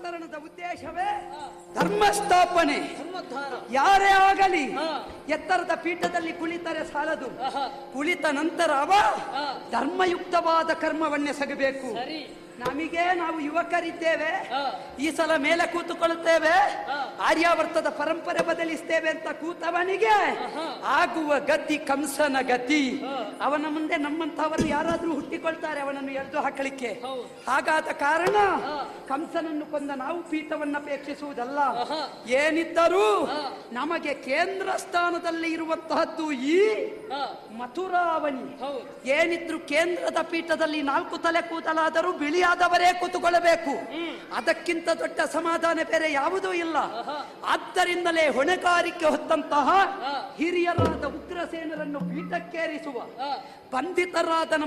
ಅವತರಣದ ಉದ್ದೇಶವೇ ಧರ್ಮ ಸ್ಥಾಪನೆ ಧರ್ಮೋದ್ಧಾರ ಯಾರೇ ಆಗಲಿ ಹಾ. ಎತ್ತರದ ಪೀಠದಲ್ಲಿ ಕುಳಿತರೆ ಸಾಲದು ಆಹಾ. ಕುಳಿತ ನಂತರ ಅವ ಹಾ. ಧರ್ಮಯುಕ್ತವಾದ ಕರ್ಮವನ್ನೆಸಗಬೇಕು ಸರಿ ನಮಗೆ ನಾವು ಯುವಕರಿದ್ದೇವೆ ಹಾ. ಈ ಸಲ ಮೇಲೆ ಕೂತುಕೊಳ್ಳುತ್ತೇವೆ ಹಾ. ಆರ್ಯಾವರ್ತದ ಪರಂಪರೆ ಬದಲಿಸ್ತೇವೆ ಅಂತ ಕೂತವನಿಗೆ ಆಹಾ. ಆಗುವ ಗತಿ ಕಂಸನ ಗತಿ ಹಾ. ಅವನ ಮುಂದೆ ನಮ್ಮಂತವರು ಯಾರಾದ್ರೂ ಹುಟ್ಟಿಕೊಳ್ತಾರೆ ಅವನನ್ನು ಎಳೆದು ಹಾಕಲಿಕ್ಕೆ ಹೌದು. ಹಾಗಾದ ಕಾರಣ ಹಾ. ಕಂಸನನ್ನು ಕೊಂದ ನಾವು ಪೀಠವನ್ನು ಅಪೇಕ್ಷಿಸುವುದಲ್ಲ ಆಹಾ. ಏನಿದ್ದರೂ ಹಾ. ನಮಗೆ ಕೇಂದ್ರ ಸ್ಥಾನದಲ್ಲಿ ಇರುವಂತಹದ್ದು ಈ ಹಾ ಮಥುರಾವಣಿ ಹೌದು ಏನಿದ್ರು ಕೇಂದ್ರದ ಪೀಠದಲ್ಲಿ ನಾಲ್ಕು ತಲೆ ಕೂದಲಾದರೂ ಬಿಳಿಯಾದವರೇ ಕೂತುಕೊಳ್ಳಬೇಕು ಅದಕ್ಕಿಂತ ದೊಡ್ಡ ಸಮಾಧಾನ ಬೇರೆ ಯಾವುದೂ ಇಲ್ಲ ಆಹಾ. ಆದ್ದರಿಂದಲೇ ಹೊಣೆಗಾರಿಕೆ ಹೊತ್ತಂತಹ ಹಾ. ಹಿರಿಯರಾದ ಉಗ್ರಸೇನರನ್ನು ಪೀಠಕ್ಕೇರಿಸುವ ಹಾ ಬಂಧಿತರಾದ